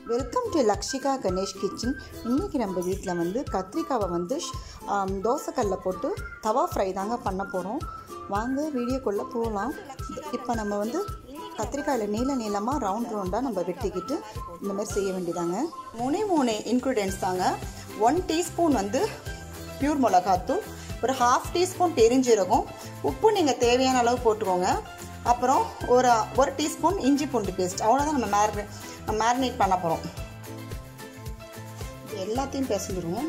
welcome to Lakshika Ganesh kitchen இன்றைக்கி நம்ம வீட்டில் வந்து கத்திரிக்காவை வந்து ஷ்- ஆம், தோசைக்கல்ல போட்டு தவா ஃப்ரை தாங்க பண்ண போகிறோம் வாங்க வீடியோக்குள்ளே போகலாம் இப்போ நம்ம வந்து கத்திரிக்காயில் நீள நீளமாக ரவுண்ட் ரவுண்டாக நம்ம வெட்டிக்கிட்டு இந்த மாதிரி செய்ய வேண்டியதாங்க மூணே மூணு இன்க்ரீடியன்ஸ் தாங்க ஒன் டீஸ்பூன் வந்து பியூர் மிளகாத்தூள் ஒரு ஹாஃப் டீஸ்பூன் பெருஞ்சீரகம் உப்பு நீங்கள் தேவையான அளவு போட்டுக்கோங்க அப்புறம் ஒரு ஒரு டீஸ்பூன் இஞ்சி பூண்டு பேஸ்ட் அவ்வளோதான் நம்ம மேரி மேரினேட் பண்ண போகிறோம் எல்லாத்தையும் பிசைஞ்சிருவோம்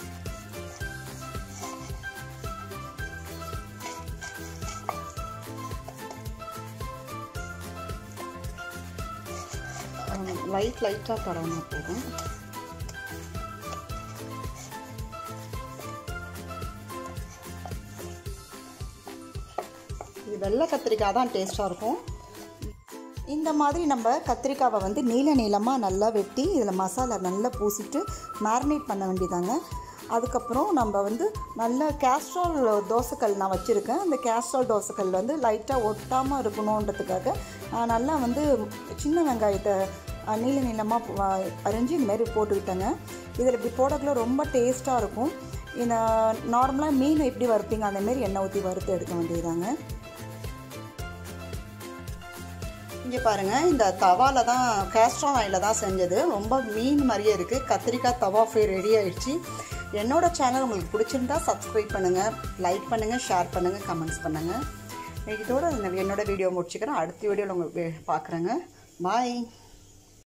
லைட் லைட்டாக தடவினா போதும் இது வெள்ளை கத்திரிக்காய் தான் டேஸ்ட்டாக இருக்கும் இந்த மாதிரி நம்ம கத்திரிக்காவை வந்து நீள நீளமாக நல்லா வெட்டி இதில் மசாலா நல்லா பூசிட்டு மேரினேட் பண்ண வேண்டியதாங்க அதுக்கப்புறம் நம்ம வந்து நல்ல கேஸ்ட்ரால் தோசைக்கல் நான் வச்சுருக்கேன் அந்த கேஸ்ட்ரால் தோசைக்கல் வந்து லைட்டாக ஒட்டாமல் இருக்கணுன்றதுக்காக நான் நல்லா வந்து சின்ன வெங்காயத்தை அஹ், நீள நீளமாக அரிஞ்சு இந்த மாதிரி போட்டுக்கிட்டேங்க இதில் இப்படி போடக்குள்ள ரொம்ப டேஸ்ட்டாக இருக்கும் இந்த நார்மலாக மீன் எப்படி வறுப்பீங்க அந்த மாதிரி எண்ணெய் ஊற்றி வறுத்து எடுக்க வேண்டியதாங்க இங்கே பாருங்கள் இந்த தவாவில் தான் கேஸ்ட்ரான் ஆயிலில் தான் செஞ்சது ரொம்ப மீன் மாதிரியே இருக்குது கத்திரிக்காய் தவா ஃப்ரை ரெடி ஆயிடுச்சு என்னோட சேனல் உங்களுக்கு பிடிச்சிருந்தா சப்ஸ்கிரைப் பண்ணுங்கள் லைக் பண்ணுங்கள் ஷேர் பண்ணுங்கள் கமெண்ட்ஸ் பண்ணுங்கள் இதோட இந்த- என்னோட வீடியோ முடிச்சுக்கிறேன் அடுத்த வீடியோவில் உங்களுக்கு பார்க்குறேங்க பாய்